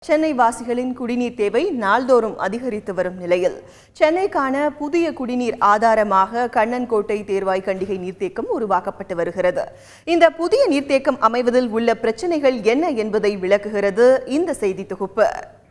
சென்னை வாசிகளின் குடிநீர் தேவை நாள்தோறும் அதிகரித்து வரும் நிலையில் சென்னைக்கான புதிய குடிநீர் ஆதாரமாக கண்ணன்கோட்டை தேர்வாய் கண்டிகை நீர்த்தேக்கம் உருவாக்கப்பட்டு வருகிறது இந்த புதிய நீர்த்தேக்கம் அமைவதில் உள்ள பிரச்சனைகள் என்ன என்பதை விளக்குகிறது இந்த செய்தி தொகுப்பு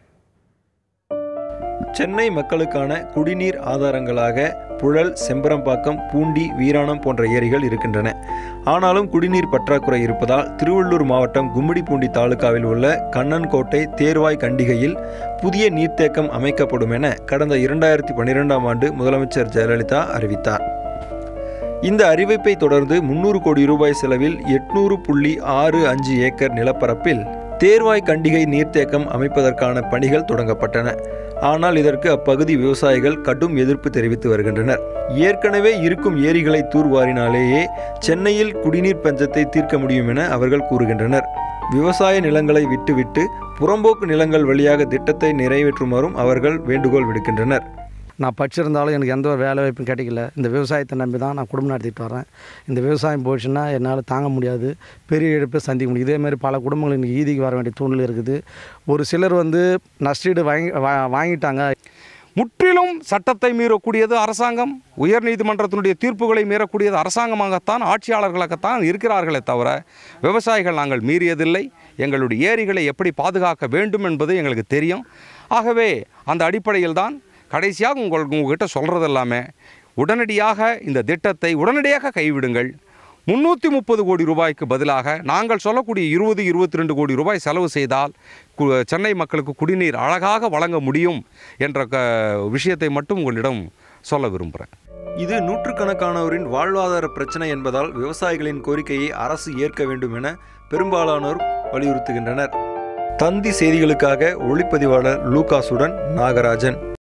சென்னை மக்களுக்கான குடிநீர் ஆதாரங்களாக புழல் செம்பரம்பாக்கம் பூண்டி வீராணம் போன்ற ஏரிகள் இருக்கின்றன ஆனாலும் குடிநீர் பற்றாக்குறை இருப்பதால் திருவள்ளூர் மாவட்டம் கும்மிடிப்பூண்டி தாலுகாவில் உள்ள கண்ணன்கோட்டை தேர்வாய் கண்டிகையில் புதிய நீர்த்தேக்கம் அமைக்கப்படும் என கடந்த இரண்டாயிரத்தி பன்னிரெண்டாம் ஆண்டு முதலமைச்சர் ஜெயலலிதா அறிவித்தார் இந்த அறிவிப்பை தொடர்ந்து முன்னூறு கோடி ரூபாய் செலவில் எட்நூறு புள்ளி ஆறு அஞ்சு ஏக்கர் நிலப்பரப்பில் தேர்வாய் கண்டிகை நீர்த்தேக்கம் அமைப்பதற்கான பணிகள் தொடங்கப்பட்டன ஆனால் இதற்கு அப்பகுதி விவசாயிகள் கடும் எதிர்ப்பு தெரிவித்து வருகின்றனர் ஏற்கனவே இருக்கும் ஏரிகளை தூர்வாரினாலேயே சென்னையில் குடிநீர் பஞ்சத்தை தீர்க்க முடியும் என அவர்கள் கூறுகின்றனர் விவசாய நிலங்களை விட்டுவிட்டு புறம்போக்கு நிலங்கள் வழியாக திட்டத்தை நிறைவேற்றுமாறும் அவர்கள் வேண்டுகோள் விடுக்கின்றனர் நான் படிச்சிருந்தாலும் எனக்கு எந்த ஒரு வேலை வாய்ப்பும் கிடைக்கல இந்த விவசாயத்தை நம்பி தான் நான் குடும்பம் நடத்திட்டு வரேன் இந்த விவசாயம் போச்சுன்னா என்னால் தாங்க முடியாது பெரிய இழப்பை சந்திக்க முடியும் இதேமாதிரி பல குடும்பங்கள் இன்றைக்கி ஈதிக்கு வர வேண்டிய சூழ்நிலை இருக்குது ஒரு சிலர் வந்து நஷ்டீடு வாங்கி வா- வாங்கிட்டாங்க முற்றிலும் சட்டத்தை மீறக்கூடியது அரசாங்கம் உயர்நீதிமன்றத்தினுடைய தீர்ப்புகளை மீறக்கூடியது அரசாங்கமாகத்தான் ஆட்சியாளர்களாகத்தான் இருக்கிறார்களே தவிர விவசாயிகள் நாங்கள் மீறியதில்லை எங்களுடைய ஏரிகளை எப்படி பாதுகாக்க வேண்டும் என்பது எங்களுக்கு தெரியும் ஆகவே அந்த அடிப்படையில் தான் கடைசியாக உங்கள் உங்ககிட்ட சொல்கிறது எல்லாமே உடனடியாக இந்த திட்டத்தை உடனடியாக கைவிடுங்கள் முந்நூற்றி முப்பது கோடி ரூபாய்க்கு பதிலாக நாங்கள் சொல்லக்கூடிய இருபது இருபத்தி ரெண்டு கோடி ரூபாய் செலவு செய்தால் கு- சென்னை மக்களுக்கு குடிநீர் அழகாக வழங்க முடியும் என்ற க விஷயத்தை மட்டும் உங்களிடம் சொல்ல விரும்புகிறேன் இது நூற்றுக்கணக்கானோரின் வாழ்வாதார பிரச்சனை என்பதால் விவசாயிகளின் கோரிக்கையை அரசு ஏற்க வேண்டும் என பெரும்பாலானோர் வலியுறுத்துகின்றனர் தந்தி செய்திகளுக்காக ஒளிப்பதிவாளர் லூகாசுடன் நாகராஜன்